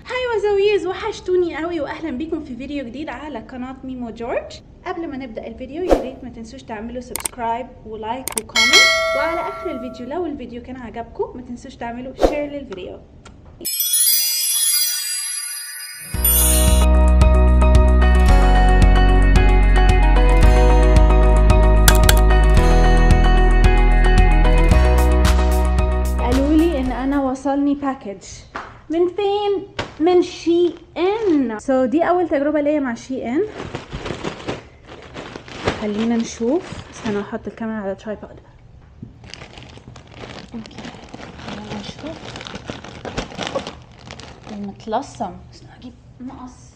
هاي وزويز وحشتوني قوي واهلا بيكم في فيديو جديد على قناه ميمو جورج قبل ما نبدا الفيديو يا ريت ما تنسوش تعملوا سبسكرايب ولايك وكومنت وعلى اخر الفيديو لو الفيديو كان عجبكم ما تنسوش تعملوا شير للفيديو قالوا لي ان انا وصلني باكج من فين من شي ان سو so, دي اول تجربه ليا مع شي ان خلينا نشوف استنى احط الكاميرا على ترايبود اوكي خلينا نشوف المتلصم استنى اجيب مقص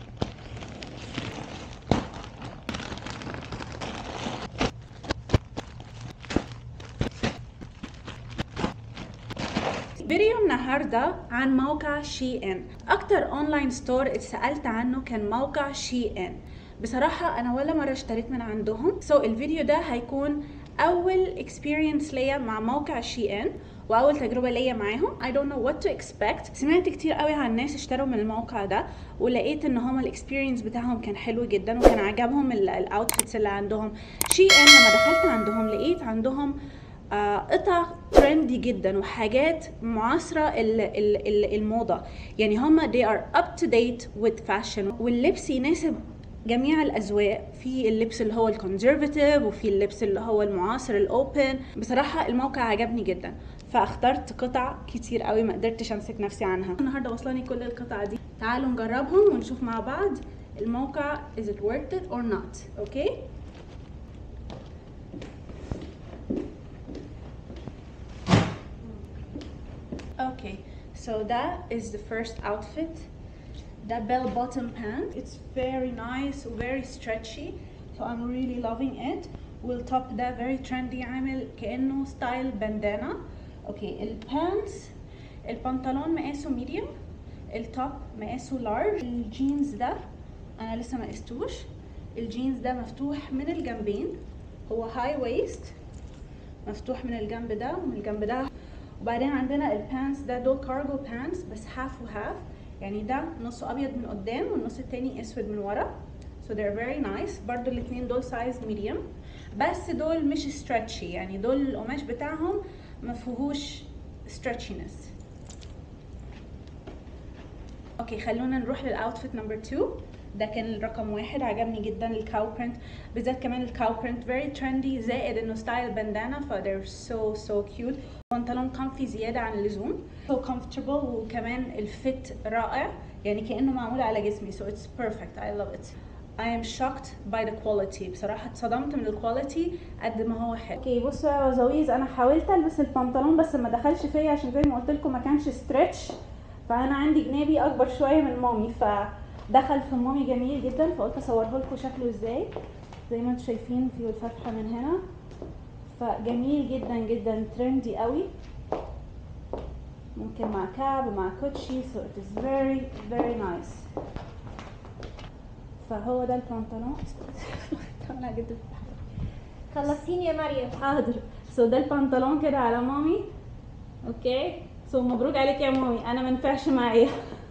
فيديو النهاردة عن موقع شي ان اكتر اونلاين ستور اتسألت عنه كان موقع شي ان بصراحة انا ولا مرة اشتريت من عندهم سو so, الفيديو ده هيكون اول اكسبيرينس ليا مع موقع شي ان واول تجربه ليا معاهم I don't know what to expect سمعت كتير قوي عن ناس اشتروا من الموقع ده ولقيت ان هما الاكسبيرينس بتاعهم كان حلو جدا وكان عجبهم الاوتفيتس اللي عندهم شي ان لما دخلت عندهم لقيت عندهم آه قطع ترندي جدا وحاجات معاصرة ال ال ال الموضة يعني هما they are up to date with fashion واللبس يناسب جميع الاذواق في اللبس اللي هو الكونزرفاتيف وفي اللبس اللي هو المعاصر الاوبن بصراحه الموقع عجبني جدا فاخترت قطع كتير قوي ما قدرتش امسك نفسي عنها النهارده وصلاني كل القطع دي تعالوا نجربهم ونشوف مع بعض الموقع is it worth it or not اوكي okay? okay so that is the first outfit that bell bottom pant it's very nice very stretchy so i'm really loving it والتوب ده very trendy عامل كانه ستايل باندانا اوكي البانتس البنطلون مقاسه ميديوم التوب مقاسه لارج الجينز ده انا لسه ما قستوش الجينز ده مفتوح من الجنبين هو هاي ويست مفتوح من الجنب ده ومن الجنب ده وبعدين عندنا البانتس ده دول كارجو بانتس بس هاف وهاف يعني ده نصه ابيض من قدام والنص التاني اسود من ورا so they're very nice برضو الاتنين دول سايز ميديوم بس دول مش stretchy يعني دول القماش بتاعهم ما فيهوش stretchiness اوكي خلونا نروح للاوتفيت نمبر 2 ده كان الرقم واحد عجبني جدا الكاو برنت بالذات كمان الكاو برنت very trendy زائد انه ستايل باندانا ف they're so so cute بنطلون كومفي زياده عن اللزوم so comfortable وكمان الفيت رائع يعني كانه معمول على جسمي so it's perfect I love it I am shocked by the quality بصراحة اتصدمت من الكواليتي قد ما هو حلو. اوكي بصوا يا وزويز انا حاولت البس البنطلون بس ما دخلش فيا عشان زي ما قلت لكم ما كانش ستريتش فانا عندي جنابي اكبر شوية من مامي فدخل في مامي جميل جدا فقلت اصوره لكم شكله ازاي زي ما انتم شايفين فيه الفتحة من هنا فجميل جدا جدا ترندي قوي ممكن مع كعب مع كوتشي so it is very very nice فهو ده البنطلون انا جدا خلصتيني يا مريم حاضر سو ده البنطلون كده على مامي اوكي سو مبروك عليك يا مامي انا ما ينفعش معايا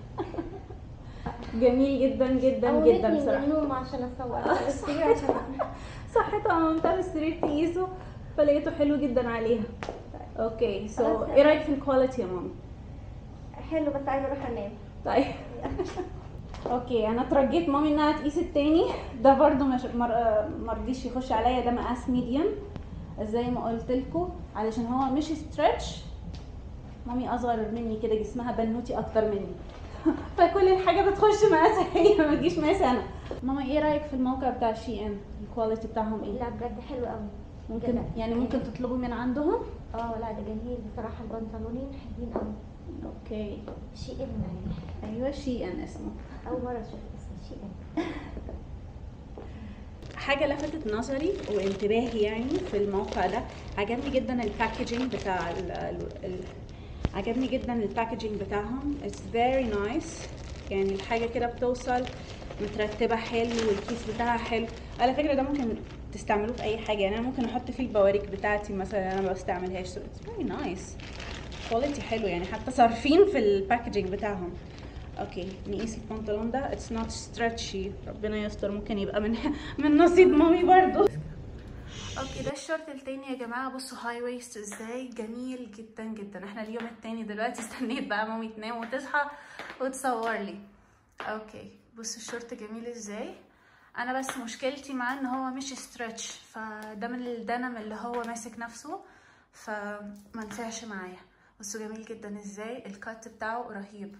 جميل جدا جدا جدا من بصراحه النوم عشان اصور السرير عشان صحته قمتها من السرير تقيسه فلقيته حلو جدا عليها اوكي سو خلاص. ايه رايك في الكواليتي يا مامي حلو بس عايزه اروح انام طيب اوكي انا اترجيت مامي انها تقيس التاني ده برضو مش مر... مرضيش يخش عليا ده مقاس ميديم زي ما قلت لكم علشان هو مش ستريتش مامي اصغر مني كده جسمها بنوتي اكتر مني فكل الحاجه بتخش مقاسها هي ما تجيش مقاسي انا ماما ايه رايك في الموقع بتاع شي ان الكواليتي بتاعهم ايه لا بجد حلو قوي ممكن بجد. يعني ممكن تطلبوا من عندهم اه لا ده جميل بصراحه البنطلونين حلوين قوي اوكي شيء ان ايوه شي ان اسمه اول مره اشوف اسم شيء ان حاجه لفتت نظري وانتباهي يعني في الموقع ده عجبني جدا الباكجينج بتاع ال ال ال عجبني جدا الباكجينج بتاعهم it's very nice يعني الحاجه كده بتوصل مترتبه حلو والكيس بتاعها حلو على فكره ده ممكن تستعملوه في اي حاجه يعني انا ممكن احط فيه البواريك بتاعتي مثلا انا ما بستعملهاش so it's very nice كواليتي حلو يعني حتى صارفين في الباكجينج بتاعهم اوكي نقيس البنطلون ده اتس نوت ستريتشي ربنا يستر ممكن يبقى من من نصيب مامي برضو اوكي ده الشورت التاني يا جماعه بصوا هاي ويست ازاي جميل جدا جدا احنا اليوم التاني دلوقتي استنيت بقى مامي تنام وتصحى وتصور لي اوكي بصوا الشورت جميل ازاي انا بس مشكلتي معاه ان هو مش ستريتش فده من الدنم اللي هو ماسك نفسه فما نفعش معايا بصوا جميل جدا ازاي الكات بتاعه رهيب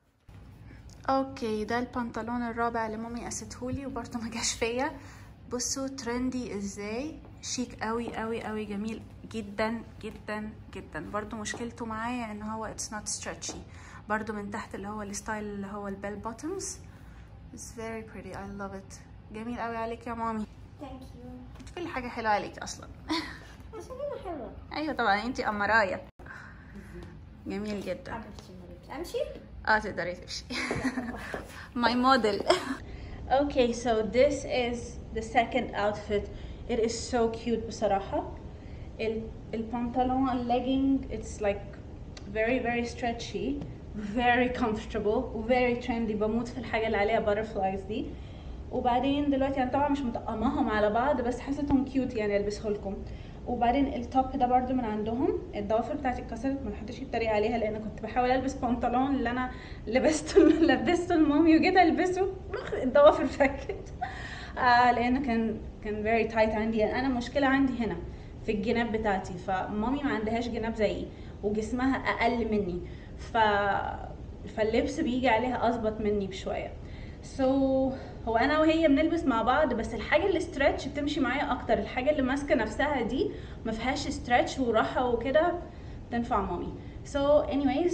اوكي ده البنطلون الرابع اللي مامي قاستهولي وبرضه ما جاش فيا بصوا ترندي ازاي شيك قوي قوي قوي جميل جدا جدا جدا برضو مشكلته معايا ان هو اتس نوت ستريتشي برضو من تحت اللي هو الستايل اللي هو البيل بوتومز It's very pretty I love it جميل قوي عليك يا مامي ثانك يو كل حاجة حلوة عليك اصلا عشان انا حلوه ايوه طبعا انتي امرايا جميل جدا حبيبتي حبيبتي امشي اه تقدري تمشي my model okay so this is the second outfit it is so cute بصراحة ال البنطلون الليجينج it's like very very stretchy very comfortable very trendy بموت في الحاجة اللي عليها butterflies دي وبعدين دلوقتي انا طبعا مش مطقماهم على بعض بس حسيتهم كيوت يعني البسه لكم وبعدين التوب ده برضو من عندهم الضوافر بتاعتي اتكسرت ما حدش يتريق عليها لان كنت بحاول البس بنطلون اللي انا لبسته لبسته لمامي وجيت البسه الضوافر فكت آه لان كان كان فيري تايت عندي انا مشكله عندي هنا في الجناب بتاعتي فمامي ما عندهاش جناب زيي وجسمها اقل مني ف فاللبس بيجي عليها اظبط مني بشويه سو so, هو انا وهي بنلبس مع بعض بس الحاجه اللي ستريتش بتمشي معايا اكتر الحاجه اللي ماسكه نفسها دي ما فيهاش ستريتش وراحه وكده تنفع مامي سو so, anyways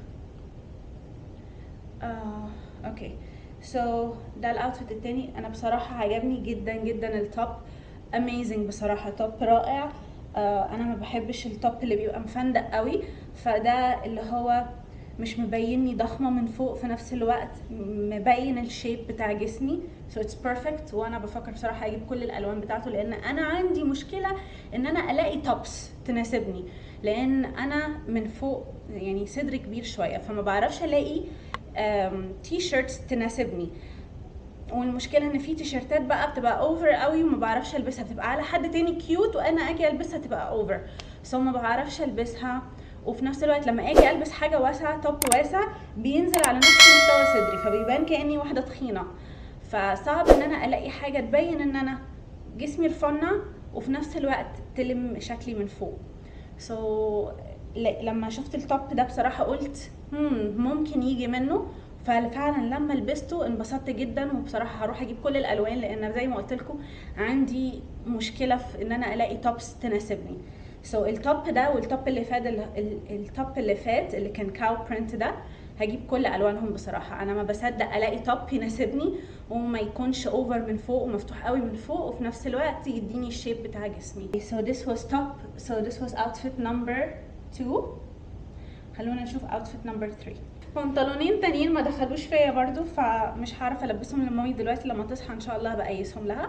آه اوكي سو ده الاوتفيت التاني انا بصراحه عجبني جدا جدا التوب اميزنج بصراحه توب رائع آه انا ما بحبش التوب اللي بيبقى مفندق قوي فده اللي هو مش مبيني ضخمه من فوق في نفس الوقت مبين الشيب بتاع جسمي سو اتس بيرفكت وانا بفكر بصراحه اجيب كل الالوان بتاعته لان انا عندي مشكله ان انا الاقي توبس تناسبني لان انا من فوق يعني صدري كبير شويه فما بعرفش الاقي تي شيرتس تناسبني والمشكله ان في تيشرتات بقى بتبقى اوفر قوي وما بعرفش البسها بتبقى على حد تاني كيوت وانا اجي البسها تبقى اوفر سو ما بعرفش البسها وفي نفس الوقت لما اجي البس حاجه واسعه توب واسع بينزل على نفس مستوى صدري فبيبان كاني واحده تخينه فصعب ان انا الاقي حاجه تبين ان انا جسمي رفنع وفي نفس الوقت تلم شكلي من فوق سو so, لما شفت التوب ده بصراحه قلت هم ممكن يجي منه ففعلا لما لبسته انبسطت جدا وبصراحه هروح اجيب كل الالوان لان زي ما قلت لكم عندي مشكله في ان انا الاقي توبس تناسبني سو so, التوب ده والتوب اللي فات التوب اللي فات اللي كان كاو برنت ده هجيب كل الوانهم بصراحه انا ما بصدق الاقي توب يناسبني وما يكونش اوفر من فوق ومفتوح قوي من فوق وفي نفس الوقت يديني الشيب بتاع جسمي so this was top so this was outfit number 2 خلونا نشوف outfit number 3 بنطلونين تانيين ما دخلوش فيا برضو فمش هعرف البسهم لمامي دلوقتي لما تصحى ان شاء الله هبقى اقيسهم لها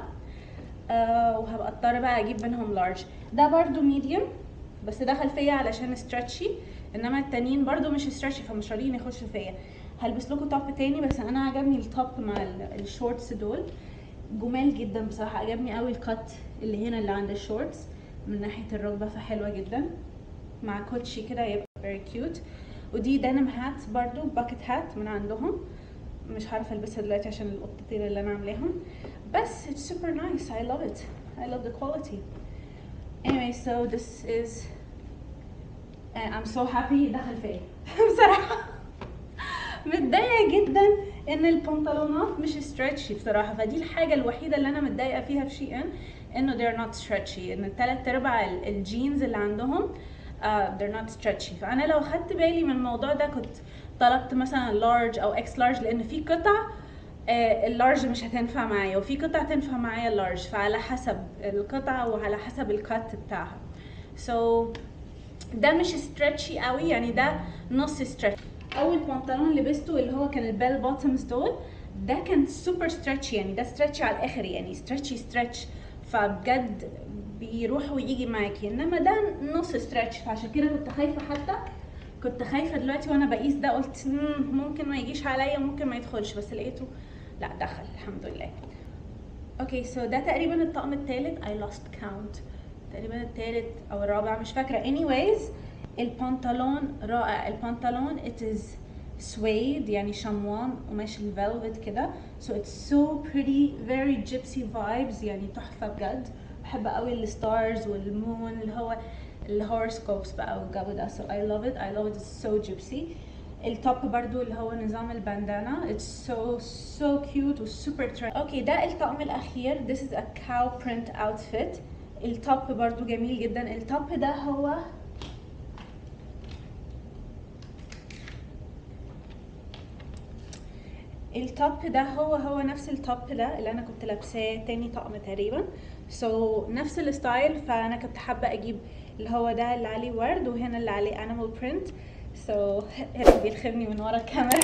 آه وهبقى اضطر بقى اجيب منهم لارج ده برضو ميديوم بس دخل فيا علشان ستريتشي انما التانيين برضو مش ستريتشي فمش راضيين يخشوا فيا هلبس لكم توب تاني بس انا عجبني التوب مع الشورتس دول جمال جدا بصراحه عجبني قوي الكات اللي هنا اللي عند الشورتس من ناحيه الركبه فحلوه جدا مع كوتشي كده يبقى very cute ودي دانم هات برضو باكت هات من عندهم مش عارفه البسها دلوقتي عشان القطتين اللي انا عاملاهم بس it's super nice I love it I love the quality anyway so this is uh, I'm so happy دخل فيا بصراحه متضايقه جدا ان البنطلونات مش ستريتشي بصراحه فدي الحاجه الوحيده اللي انا متضايقه فيها في شي ان انه they're not stretchy ان الثلاث ارباع الجينز اللي عندهم uh, they're not stretchy فانا لو خدت بالي من الموضوع ده كنت طلبت مثلا لارج او اكس لارج لان في قطع آه اللارج مش هتنفع معايا وفي قطع تنفع معايا اللارج فعلى حسب القطعه وعلى حسب الكات بتاعها سو so, ده مش ستريتشي قوي يعني ده نص ستريتش اول بنطلون لبسته اللي هو كان البيل بوتومز دول ده كان سوبر ستريتش يعني ده ستريتش على الاخر يعني ستريتشي ستريتش فبجد بيروح ويجي معاكي انما ده نص ستريتش فعشان كده كنت خايفه حتى كنت خايفه دلوقتي وانا بقيس ده قلت "مم، ممكن ما يجيش عليا ممكن ما يدخلش بس لقيته لا دخل الحمد لله اوكي سو ده تقريبا الطقم الثالث I lost count تقريبا الثالث او الرابع مش فاكره anyways البنطلون رائع البنطلون it is suede يعني شموان قماش الفلفت كده so it's so pretty very gypsy vibes يعني تحفه بجد بحب قوي الستارز والمون اللي هو الهورسكوبس بقى والجو ده so I love it I love it it's so gypsy التوب برضو اللي هو نظام الباندانا it's so so cute و super trendy اوكي ده الطقم الاخير this is a cow print outfit التوب برضو جميل جدا التوب ده هو التوب ده هو هو نفس التوب ده اللي انا كنت لابساه تاني طقم تقريبا سو so, نفس الستايل فانا كنت حابه اجيب اللي هو ده اللي عليه ورد وهنا اللي عليه انيمال برنت سو so, بيلخمني من ورا الكاميرا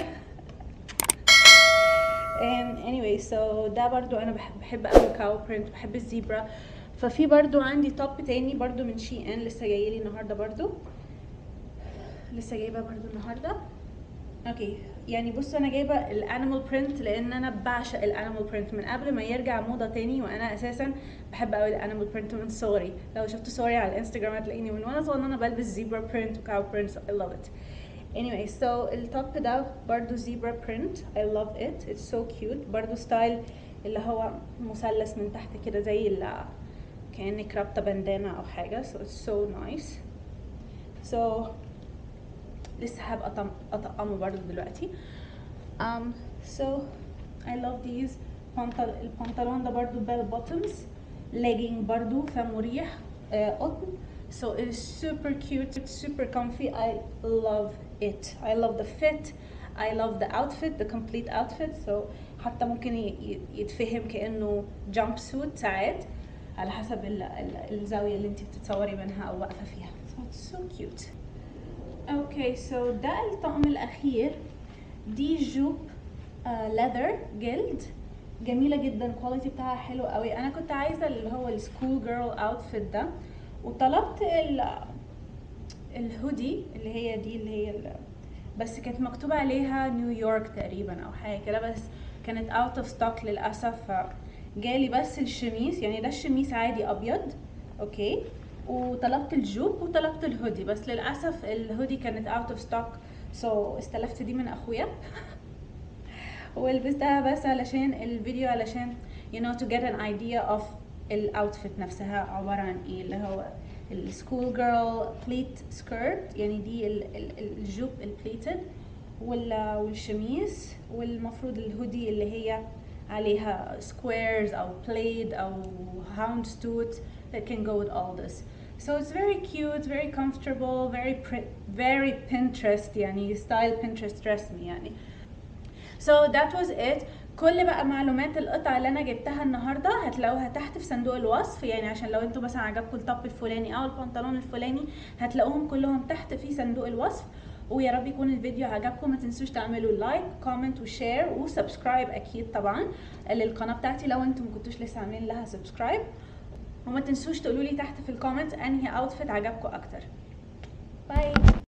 and anyway so ده برضو انا بحب بحب قوي الكاو برنت بحب الزيبرا ففي برضو عندي توب تاني برضو من شي ان لسه جاي لي النهارده برضو لسه جايبه برضو النهارده اوكي يعني بصوا انا جايبه الانيمال برنت لان انا بعشق الانيمال برنت من قبل ما يرجع موضه تاني وانا اساسا بحب قوي الانيمال برنت من صغري لو شفتوا صوري على الانستجرام هتلاقيني من وانا صغيره بلبس زيبرا برنت وكاو برنت I love it anyway so التوب ده برضو زيبرا برنت I love it it's so cute برضو ستايل اللي هو مثلث من تحت كده زي اللي كأنك رابطة بندانة أو حاجة so it's so nice so لسه هبقى أطم- أطقمه برضو دلوقتي um, so I love these بنطل... البنطلون ده برضو بيل بوتومز legging برضو فمريح آه، قطن so it is super cute it's super comfy I love it I love the fit I love the outfit the complete outfit so حتى ممكن ي- ي- يتفهم كأنه jump suit ساعات على حسب ال... ال... الزاوية اللي انت بتتصوري منها أو واقفة فيها so it's so cute اوكي سو ده الطقم الاخير دي جوب ليذر جلد جميله جدا الكواليتي بتاعها حلو قوي انا كنت عايزه اللي هو السكول جيرل اوتفيت ده وطلبت ال الهودي اللي هي دي اللي هي ال- بس كانت مكتوب عليها نيويورك تقريبا او حاجه كده بس كانت اوت اوف ستوك للاسف جالي بس الشميس يعني ده الشميس عادي ابيض اوكي وطلبت الجوب وطلبت الهودي بس للاسف الهودي كانت اوت اوف ستوك سو استلفت دي من اخويا ولبستها بس علشان الفيديو علشان you know to get an idea of الاوتفيت نفسها عبارة عن ايه اللي هو السكول جيرل بليت سكيرت يعني دي ال- ال- ال- الجوب البليتد والشميس والمفروض الهودي اللي هي عليها squares او plaid او houndstooth that can go with all this so it's very cute very comfortable very pri- very Pinterest يعني style Pinterest رسمي يعني so that was it كل بقى معلومات القطع اللي انا جبتها النهارده هتلاقوها تحت في صندوق الوصف يعني عشان لو انتوا مثلا عجبكم التوب الفلاني او البنطلون الفلاني هتلاقوهم كلهم تحت في صندوق الوصف ويا رب يكون الفيديو عجبكم ما تنسوش تعملوا لايك كومنت وشير وسبسكرايب اكيد طبعا للقناه بتاعتي لو انتم ما كنتوش لسه عاملين لها سبسكرايب وما تنسوش تقولوا لي تحت في الكومنت انهي اوتفيت عجبكم اكتر باي